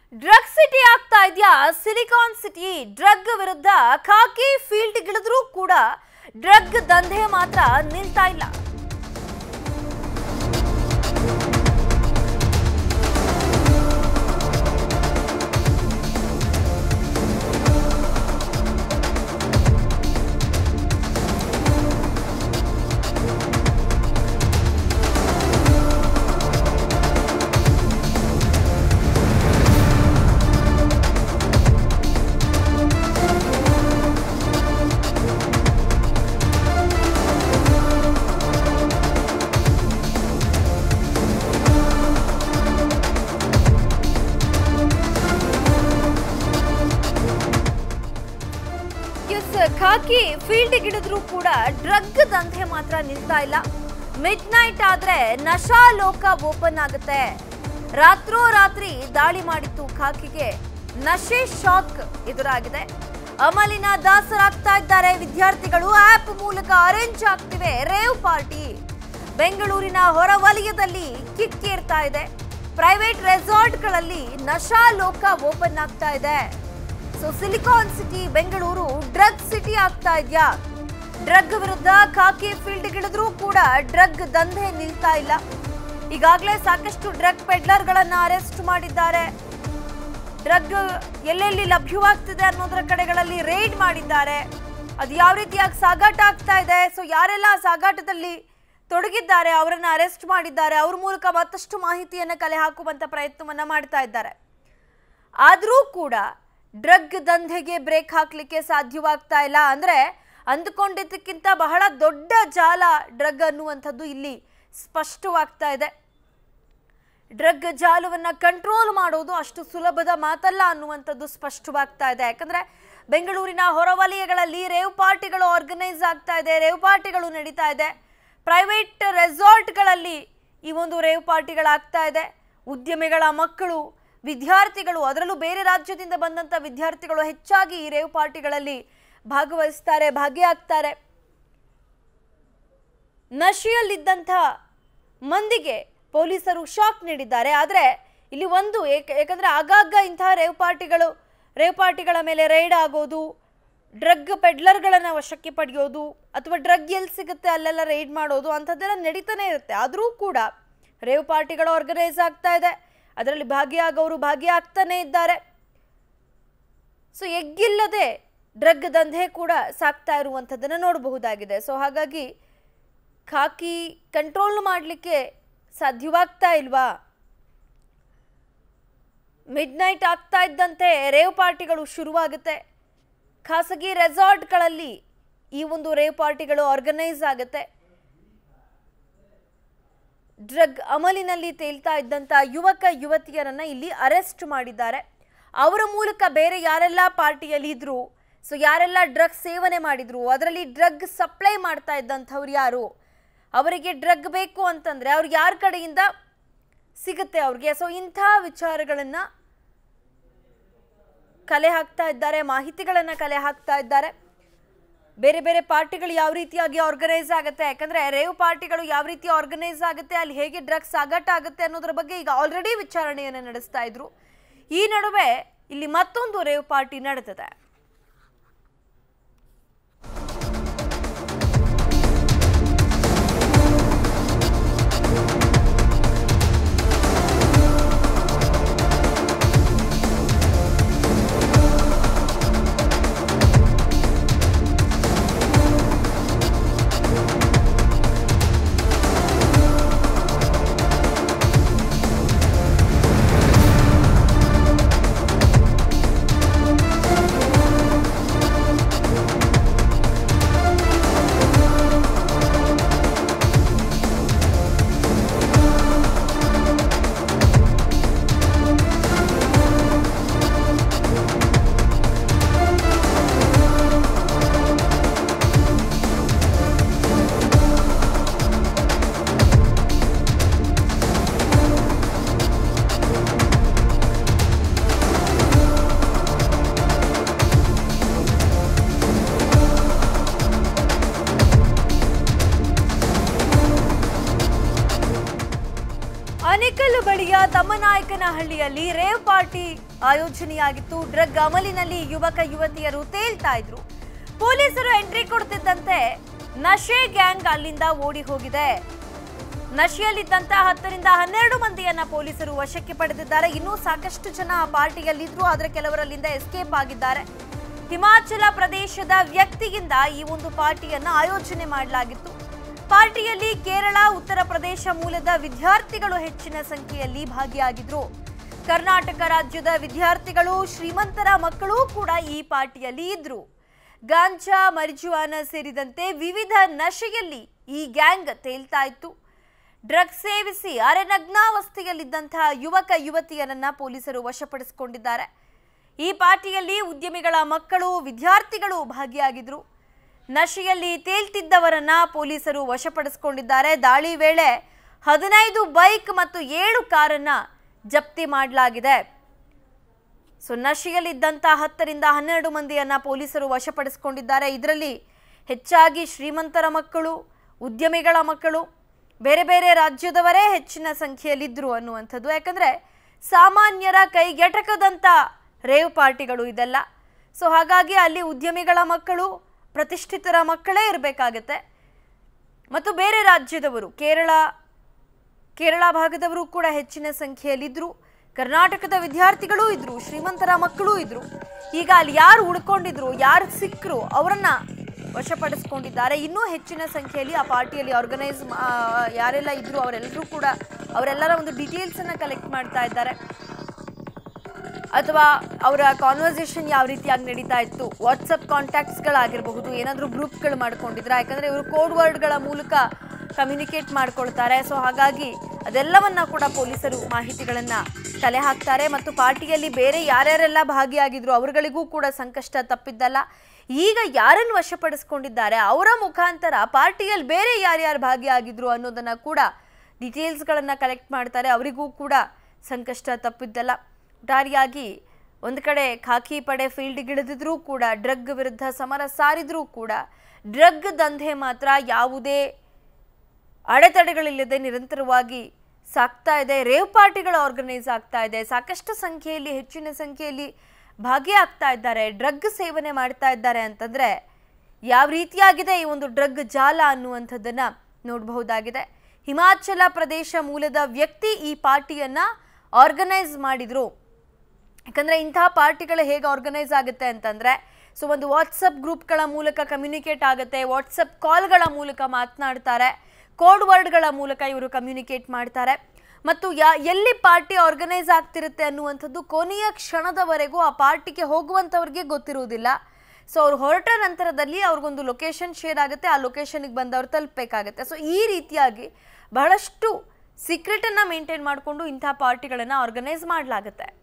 drug city ಆಗ್ತಾ ಇದೆಯಾ silicon city drug ವಿರುದ್ಧ ಖಾಕಿ ಫೀಲ್ಡ್ ಗಿಳಿದ್ರೂ ಕೂಡ ಡ್ರಗ್ ದಂಧೆ ಮಾತ್ರ ನಿಲ್ತಾ ಇಲ್ಲ ಎಸ್ ಖಾಕಿ ಫೀಲ್ಡ್ ಗಿಳಿದ್ರೂ ಕೂಡ ಡ್ರಗ್ ದಂಧೆ ಮಾತ್ರ ನಿಲ್ತಾ ಇಲ್ಲ ಮಿಡ್ ನೈಟ್ ಆದ್ರೆ ನಶಾ ಲೋಕ ಓಪನ್ ಆಗುತ್ತೆ ರಾತ್ರೋರಾತ್ರಿ ದಾಳಿ ಮಾಡಿತ್ತು ಖಾಕಿಗೆ ನಶೆ ಶಾಕ್ ಎದುರಾಗಿದೆ ಅಮಲಿನ ದಾಸರಾಗ್ತಾ ಇದ್ದಾರೆ ವಿದ್ಯಾರ್ಥಿಗಳು ಆಪ್ ಮೂಲಕ ಅರೇಂಜ್ ಆಗ್ತಿವೆ ರೇವ್ ಪಾರ್ಟಿ ಬೆಂಗಳೂರಿನ ಹೊರವಲಯದಲ್ಲಿ ಕಿಕ್ಕೇರ್ತಾ ಇದೆ ಪ್ರೈವೇಟ್ ರೆಸಾರ್ಟ್ಗಳಲ್ಲಿ ನಶಾ ಲೋಕ ಓಪನ್ ಆಗ್ತಾ ಇದೆ so silicon city Bengaluru drug city ಆಗ್ತಾ ಇದೆಯಾ ಡ್ರಗ್ ವಿರುದ್ಧ ಖಾಕಿ ಫೀಲ್ಡ್ ಗಿಳಿದ್ರೂ ಕೂಡ ಡ್ರಗ್ ದಂಧೆ ನಿಲ್ತಾ ಇಲ್ಲ ಈಗಾಗಲೇ ಸಾಕಷ್ಟು ಡ್ರಗ್ ಪೆಡ್ಲರ್ಗಳನ್ನ ಅರೆಸ್ಟ್ ಮಾಡಿದ್ದಾರೆ ಡ್ರಗ್ ಎಲ್ಲೆಲ್ಲಿ ಲಭ್ಯವಾಗ್ತಿದೆ ಅನ್ನೋದರ ಕಡೆಗಳಲ್ಲಿ ರೇಡ್ ಮಾಡಿದ್ದಾರೆ ಅದು ಯಾವ ರೀತಿಯಾಗಿ ಸಾಗಾಟ ಆಗ್ತಾ ಇದೆ ಸೊ ಯಾರೆಲ್ಲ ಆ ಸಾಗಾಟದಲ್ಲಿ ತೊಡಗಿದ್ದಾರೆ ಅವರನ್ನ ಅರೆಸ್ಟ್ ಮಾಡಿದ್ದಾರೆ ಅವ್ರ ಮೂಲಕ ಮತ್ತಷ್ಟು ಮಾಹಿತಿಯನ್ನು ಕಲೆ ಹಾಕುವಂತ ಪ್ರಯತ್ನವನ್ನ ಮಾಡ್ತಾ ಇದ್ದಾರೆ ಆದರೂ ಕೂಡ ಡ್ರಗ್ ದಂಧೆಗೆ ಬ್ರೇಕ್ ಹಾಕ್ಲಿಕ್ಕೆ ಸಾಧ್ಯವಾಗ್ತಾ ಇಲ್ಲ ಅಂದ್ರೆ ಅಂದುಕೊಂಡಿದ್ದಕ್ಕಿಂತ ಬಹಳ ದೊಡ್ಡ ಜಾಲ ಡ್ರಗ್ ಅನ್ನುವಂಥದ್ದು ಇಲ್ಲಿ ಸ್ಪಷ್ಟವಾಗ್ತಾ ಇದೆ ಡ್ರಗ್ ಜಾಲವನ್ನ ಕಂಟ್ರೋಲ್ ಮಾಡೋದು ಅಷ್ಟು ಸುಲಭದ ಮಾತಲ್ಲ ಅನ್ನುವಂಥದ್ದು ಸ್ಪಷ್ಟವಾಗ್ತಾ ಇದೆ ಯಾಕಂದ್ರೆ ಬೆಂಗಳೂರಿನ ಹೊರವಲಯಗಳಲ್ಲಿ ರೇವ್ ಪಾರ್ಟಿಗಳು ಆರ್ಗನೈಸ್ ಆಗ್ತಾ ಇದೆ ರೇವ್ ಪಾರ್ಟಿಗಳು ನಡೀತಾ ಇದೆ ಪ್ರೈವೇಟ್ ರೆಸಾರ್ಟ್ಗಳಲ್ಲಿ ಈ ಒಂದು ರೇವ್ ಪಾರ್ಟಿಗಳಾಗ್ತಾ ಇದೆ ಉದ್ಯಮಿಗಳ ಮಕ್ಕಳು ವಿದ್ಯಾರ್ಥಿಗಳು ಅದರಲ್ಲೂ ಬೇರೆ ರಾಜ್ಯದಿಂದ ಬಂದಂಥ ವಿದ್ಯಾರ್ಥಿಗಳು ಹೆಚ್ಚಾಗಿ ಈ ರೇವ್ ಪಾರ್ಟಿಗಳಲ್ಲಿ ಭಾಗವಹಿಸ್ತಾರೆ ಭಾಗಿಯಾಗ್ತಾರೆ ನಶೆಯಲ್ಲಿದ್ದಂಥ ಮಂದಿಗೆ ಪೊಲೀಸರು ಶಾಕ್ ನೀಡಿದ್ದಾರೆ ಆದರೆ ಇಲ್ಲಿ ಒಂದು ಏಕ ಯಾಕಂದರೆ ಆಗಾಗ ಇಂತಹ ರೇವ್ ಪಾರ್ಟಿಗಳು ರೇವ್ ಪಾರ್ಟಿಗಳ ಮೇಲೆ ರೈಡ್ ಆಗೋದು ಡ್ರಗ್ ಪೆಡ್ಲರ್ಗಳನ್ನು ವಶಕ್ಕೆ ಪಡೆಯೋದು ಅಥವಾ ಡ್ರಗ್ ಎಲ್ಲಿ ಸಿಗುತ್ತೆ ಅಲ್ಲೆಲ್ಲ ರೈಡ್ ಮಾಡೋದು ಅಂಥದ್ದೆಲ್ಲ ನಡೀತಾನೆ ಇರುತ್ತೆ ಆದರೂ ಕೂಡ ರೇವ್ ಪಾರ್ಟಿಗಳು ಆರ್ಗನೈಸ್ ಆಗ್ತಾ ಇದೆ ಅದರಲ್ಲಿ ಭಾಗಿಯಾಗೋರು ಭಾಗಿಯಾಗ್ತಾನೆ ಇದ್ದಾರೆ ಸೊ ಎಗ್ಗಿಲ್ಲದೆ ಡ್ರಗ್ ದಂಧೆ ಕೂಡ ಸಾಕ್ತಾ ಇರುವಂಥದ್ದನ್ನು ನೋಡಬಹುದಾಗಿದೆ ಸೊ ಹಾಗಾಗಿ ಖಾಕಿ ಕಂಟ್ರೋಲ್ ಮಾಡಲಿಕ್ಕೆ ಸಾಧ್ಯವಾಗ್ತಾ ಇಲ್ವಾ ಮಿಡ್ ನೈಟ್ ಆಗ್ತಾ ಇದ್ದಂತೆ ರೇವ್ ಪಾರ್ಟಿಗಳು ಶುರುವಾಗುತ್ತೆ ಖಾಸಗಿ ರೆಸಾರ್ಟ್ಗಳಲ್ಲಿ ಈ ಒಂದು ರೇವ್ ಪಾರ್ಟಿಗಳು ಆರ್ಗನೈಸ್ ಆಗುತ್ತೆ ಡ್ರಗ್ ಅಮಲಿನಲ್ಲಿ ತೇಲ್ತಾ ಇದ್ದಂಥ ಯುವಕ ಯುವತಿಯರನ್ನ ಇಲ್ಲಿ ಅರೆಸ್ಟ್ ಮಾಡಿದ್ದಾರೆ ಅವರ ಮೂಲಕ ಬೇರೆ ಯಾರೆಲ್ಲ ಪಾರ್ಟಿಯಲ್ಲಿ ಇದ್ರು ಸೊ ಯಾರೆಲ್ಲ ಡ್ರಗ್ ಸೇವನೆ ಮಾಡಿದ್ರು ಅದರಲ್ಲಿ ಡ್ರಗ್ ಸಪ್ಲೈ ಮಾಡ್ತಾ ಇದ್ದಂಥವ್ರು ಯಾರು ಅವರಿಗೆ ಡ್ರಗ್ ಬೇಕು ಅಂತಂದ್ರೆ ಅವ್ರಿಗೆ ಯಾರ ಕಡೆಯಿಂದ ಸಿಗುತ್ತೆ ಅವ್ರಿಗೆ ಸೊ ಇಂಥ ವಿಚಾರಗಳನ್ನು ಕಲೆ ಹಾಕ್ತಾ ಇದ್ದಾರೆ ಮಾಹಿತಿಗಳನ್ನು ಕಲೆ ಹಾಕ್ತಾ ಇದ್ದಾರೆ ಬೇರೆ ಬೇರೆ ಪಾರ್ಟಿಗಳು ಯಾವ ರೀತಿಯಾಗಿ ಆರ್ಗನೈಸ್ ಆಗುತ್ತೆ ಯಾಕಂದ್ರೆ ರೇವ್ ಪಾರ್ಟಿಗಳು ಯಾವ ರೀತಿ ಆರ್ಗನೈಸ್ ಆಗುತ್ತೆ ಅಲ್ಲಿ ಹೇಗೆ ಡ್ರಗ್ಸ್ ಸಾಗಾಟ ಆಗುತ್ತೆ ಅನ್ನೋದ್ರ ಬಗ್ಗೆ ಈಗ ಆಲ್ರೆಡಿ ವಿಚಾರಣೆಯನ್ನು ನಡೆಸ್ತಾ ಇದ್ರು ಈ ನಡುವೆ ಇಲ್ಲಿ ಮತ್ತೊಂದು ರೇವ್ ಪಾರ್ಟಿ ನಡೆದಿದೆ ಹಾನಗಲ್ಲು ಬಳಿಯ ತಮ್ಮನಾಯಕನಹಳ್ಳಿಯಲ್ಲಿ ರೇವ್ ಪಾರ್ಟಿ ಆಯೋಜನೆಯಾಗಿತ್ತು ಡ್ರಗ್ ಅಮಲಿನಲ್ಲಿ ಯುವಕ ಯುವತಿಯರು ತೇಲ್ತಾ ಇದ್ರು ಪೊಲೀಸರು ಎಂಟ್ರಿ ಕೊಡ್ತಿದ್ದಂತೆ ನಶೆ ಗ್ಯಾಂಗ್ ಅಲ್ಲಿಂದ ಓಡಿ ಹೋಗಿದೆ ನಶೆಯಲ್ಲಿದ್ದಂತ ಹತ್ತರಿಂದ ಹನ್ನೆರಡು ಮಂದಿಯನ್ನ ಪೊಲೀಸರು ವಶಕ್ಕೆ ಪಡೆದಿದ್ದಾರೆ ಇನ್ನೂ ಸಾಕಷ್ಟು ಜನ ಆ ಪಾರ್ಟಿಯಲ್ಲಿದ್ರು ಆದರೆ ಕೆಲವರಲ್ಲಿಂದ ಎಸ್ಕೇಪ್ ಆಗಿದ್ದಾರೆ ಹಿಮಾಚಲ ಪ್ರದೇಶದ ವ್ಯಕ್ತಿಯಿಂದ ಈ ಒಂದು ಪಾರ್ಟಿಯನ್ನ ಆಯೋಜನೆ ಮಾಡಲಾಗಿತ್ತು ಪಾರ್ಟಿಯಲ್ಲಿ ಕೇರಳ ಉತ್ತರ ಪ್ರದೇಶ ಮೂಲದ ವಿದ್ಯಾರ್ಥಿಗಳು ಹೆಚ್ಚಿನ ಸಂಖ್ಯೆಯಲ್ಲಿ ಭಾಗಿಯಾಗಿದ್ರು ಕರ್ನಾಟಕ ರಾಜ್ಯದ ವಿದ್ಯಾರ್ಥಿಗಳು ಶ್ರೀಮಂತರ ಮಕ್ಕಳು ಕೂಡ ಈ ಪಾರ್ಟಿಯಲ್ಲಿ ಇದ್ರು ಗಾಂಜಾ ಮರಿಜುವಾನ ಸೇರಿದಂತೆ ವಿವಿಧ ನಶೆಯಲ್ಲಿ ಈ ಗ್ಯಾಂಗ್ ತೇಲ್ತಾ ಇತ್ತು ಡ್ರಗ್ಸ್ ಸೇವಿಸಿ ಅರೆನಗ್ನಾವಸ್ಥೆಯಲ್ಲಿದ್ದಂತಹ ಯುವಕ ಯುವತಿಯರನ್ನ ಪೊಲೀಸರು ವಶಪಡಿಸಿಕೊಂಡಿದ್ದಾರೆ ಈ ಪಾರ್ಟಿಯಲ್ಲಿ ಉದ್ಯಮಿಗಳ ಮಕ್ಕಳು ವಿದ್ಯಾರ್ಥಿಗಳು ಭಾಗಿಯಾಗಿದ್ರು ನಶೆಯಲ್ಲಿ ತೇಲ್ತಿದ್ದವರನ್ನ ಪೊಲೀಸರು ವಶಪಡಿಸಿಕೊಂಡಿದ್ದಾರೆ ದಾಳಿ ವೇಳೆ ಹದಿನೈದು ಬೈಕ್ ಮತ್ತು ಏಳು ಕಾರನ್ನ ಜಪ್ತಿ ಮಾಡಲಾಗಿದೆ ಸೊ ನಶೆಯಲ್ಲಿದ್ದಂಥ ಹತ್ತರಿಂದ ಹನ್ನೆರಡು ಮಂದಿಯನ್ನ ಪೊಲೀಸರು ವಶಪಡಿಸಿಕೊಂಡಿದ್ದಾರೆ ಇದರಲ್ಲಿ ಹೆಚ್ಚಾಗಿ ಶ್ರೀಮಂತರ ಮಕ್ಕಳು ಉದ್ಯಮಿಗಳ ಮಕ್ಕಳು ಬೇರೆ ಬೇರೆ ರಾಜ್ಯದವರೇ ಹೆಚ್ಚಿನ ಸಂಖ್ಯೆಯಲ್ಲಿದ್ದರು ಅನ್ನುವಂಥದ್ದು ಯಾಕಂದರೆ ಸಾಮಾನ್ಯರ ಕೈಗೆಟಕದಂಥ ರೇವ್ ಪಾರ್ಟಿಗಳು ಇದೆಲ್ಲ ಸೊ ಹಾಗಾಗಿ ಅಲ್ಲಿ ಉದ್ಯಮಿಗಳ ಮಕ್ಕಳು ಪ್ರತಿಷ್ಠಿತರ ಮಕ್ಕಳೇ ಇರಬೇಕಾಗತ್ತೆ ಮತ್ತು ಬೇರೆ ರಾಜ್ಯದವರು ಕೇರಳ ಕೇರಳ ಭಾಗದವರು ಕೂಡ ಹೆಚ್ಚಿನ ಸಂಖ್ಯೆಯಲ್ಲಿದ್ದರು ಕರ್ನಾಟಕದ ವಿದ್ಯಾರ್ಥಿಗಳೂ ಇದ್ರು ಶ್ರೀಮಂತರ ಮಕ್ಕಳೂ ಇದ್ರು ಈಗ ಅಲ್ಲಿ ಯಾರು ಉಳ್ಕೊಂಡಿದ್ರು ಯಾರು ಸಿಕ್ಕರು ಅವರನ್ನ ವಶಪಡಿಸ್ಕೊಂಡಿದ್ದಾರೆ ಇನ್ನೂ ಹೆಚ್ಚಿನ ಸಂಖ್ಯೆಯಲ್ಲಿ ಆ ಪಾರ್ಟಿಯಲ್ಲಿ ಆರ್ಗನೈಸ್ ಯಾರೆಲ್ಲ ಇದ್ರು ಅವರೆಲ್ಲರೂ ಕೂಡ ಅವರೆಲ್ಲರ ಒಂದು ಡೀಟೇಲ್ಸ್ ಅನ್ನ ಕಲೆಕ್ಟ್ ಮಾಡ್ತಾ ಇದ್ದಾರೆ ಅಥವಾ ಅವರ ಕಾನ್ವರ್ಸೇಷನ್ ಯಾವ ರೀತಿಯಾಗಿ ನಡೀತಾ ಇತ್ತು ವಾಟ್ಸಪ್ ಕಾಂಟ್ಯಾಕ್ಟ್ಸ್ಗಳಾಗಿರಬಹುದು ಏನಾದರೂ ಗ್ರೂಪ್ಗಳು ಮಾಡ್ಕೊಂಡಿದ್ರ ಯಾಕಂದರೆ ಇವರು ಕೋಡ್ ವರ್ಡ್ಗಳ ಮೂಲಕ ಕಮ್ಯುನಿಕೇಟ್ ಮಾಡ್ಕೊಳ್ತಾರೆ ಸೊ ಹಾಗಾಗಿ ಅದೆಲ್ಲವನ್ನ ಕೂಡ ಪೊಲೀಸರು ಮಾಹಿತಿಗಳನ್ನ ಕಲೆ ಹಾಕ್ತಾರೆ ಮತ್ತು ಪಾರ್ಟಿಯಲ್ಲಿ ಬೇರೆ ಯಾರ್ಯಾರೆಲ್ಲ ಭಾಗಿಯಾಗಿದ್ರು ಅವರುಗಳಿಗೂ ಕೂಡ ಸಂಕಷ್ಟ ತಪ್ಪಿದ್ದಲ್ಲ ಈಗ ಯಾರನ್ನು ವಶಪಡಿಸ್ಕೊಂಡಿದ್ದಾರೆ ಅವರ ಮುಖಾಂತರ ಪಾರ್ಟಿಯಲ್ಲಿ ಬೇರೆ ಯಾರ್ಯಾರು ಭಾಗಿಯಾಗಿದ್ರು ಅನ್ನೋದನ್ನ ಕೂಡ ಡೀಟೇಲ್ಸ್ಗಳನ್ನು ಕಲೆಕ್ಟ್ ಮಾಡ್ತಾರೆ ಅವರಿಗೂ ಕೂಡ ಸಂಕಷ್ಟ ತಪ್ಪಿದ್ದಲ್ಲ ಒಟ್ಟಾರೆಯಾಗಿ ಒಂದು ಕಡೆ ಖಾಕಿ ಪಡೆ ಫೀಲ್ಡ್ಗಿಳಿದಿದ್ರೂ ಕೂಡ ಡ್ರಗ್ ವಿರುದ್ಧ ಸಮರ ಸಾರಿದ್ರೂ ಕೂಡ ಡ್ರಗ್ ದಂಧೆ ಮಾತ್ರ ಯಾವುದೇ ಅಡೆತಡೆಗಳಿಲ್ಲದೆ ನಿರಂತರವಾಗಿ ಸಾಕ್ತಾ ಇದೆ ರೇವ್ ಪಾರ್ಟಿಗಳು ಆರ್ಗನೈಸ್ ಆಗ್ತಾ ಇದೆ ಸಾಕಷ್ಟು ಸಂಖ್ಯೆಯಲ್ಲಿ ಹೆಚ್ಚಿನ ಸಂಖ್ಯೆಯಲ್ಲಿ ಭಾಗಿಯಾಗ್ತಾ ಇದ್ದಾರೆ ಡ್ರಗ್ ಸೇವನೆ ಮಾಡ್ತಾ ಇದ್ದಾರೆ ಅಂತಂದ್ರೆ ಯಾವ ರೀತಿಯಾಗಿದೆ ಈ ಒಂದು ಡ್ರಗ್ ಜಾಲ ಅನ್ನುವಂಥದ್ದನ್ನ ನೋಡಬಹುದಾಗಿದೆ ಹಿಮಾಚಲ ಪ್ರದೇಶ ಮೂಲದ ವ್ಯಕ್ತಿ ಈ ಪಾರ್ಟಿಯನ್ನ ಆರ್ಗನೈಸ್ ಮಾಡಿದ್ರು ಯಾಕಂದ್ರೆ ಇಂತಹ ಪಾರ್ಟಿಗಳು ಹೇಗೆ ಆರ್ಗನೈಸ್ ಆಗುತ್ತೆ ಅಂತಂದ್ರೆ ಸೊ ಒಂದು ವಾಟ್ಸಪ್ ಗ್ರೂಪ್ಗಳ ಮೂಲಕ ಕಮ್ಯುನಿಕೇಟ್ ಆಗುತ್ತೆ ವಾಟ್ಸಪ್ ಕಾಲ್ಗಳ ಮೂಲಕ ಮಾತನಾಡ್ತಾರೆ ಕೋಡ್ ವರ್ಡ್ಗಳ ಮೂಲಕ ಇವರು ಕಮ್ಯುನಿಕೇಟ್ ಮಾಡ್ತಾರೆ ಮತ್ತು ಯಾ ಎಲ್ಲಿ ಪಾರ್ಟಿ ಆರ್ಗನೈಸ್ ಆಗ್ತಿರುತ್ತೆ ಅನ್ನುವಂಥದ್ದು ಕೊನೆಯ ಕ್ಷಣದವರೆಗೂ ಆ ಪಾರ್ಟಿಗೆ ಹೋಗುವಂಥವ್ರಿಗೆ ಗೊತ್ತಿರುವುದಿಲ್ಲ ಸೊ ಅವ್ರು ಹೊರಟ ನಂತರದಲ್ಲಿ ಅವ್ರಿಗೊಂದು ಲೊಕೇಶನ್ ಶೇರ್ ಆಗುತ್ತೆ ಆ ಲೊಕೇಶನ್ಗೆ ಬಂದವ್ರು ತಲುಪಬೇಕಾಗುತ್ತೆ ಸೊ ಈ ರೀತಿಯಾಗಿ ಬಹಳಷ್ಟು ಸೀಕ್ರೆಟನ್ನು ಮೇಂಟೈನ್ ಮಾಡಿಕೊಂಡು ಇಂಥ ಪಾರ್ಟಿಗಳನ್ನು ಆರ್ಗನೈಸ್ ಮಾಡಲಾಗುತ್ತೆ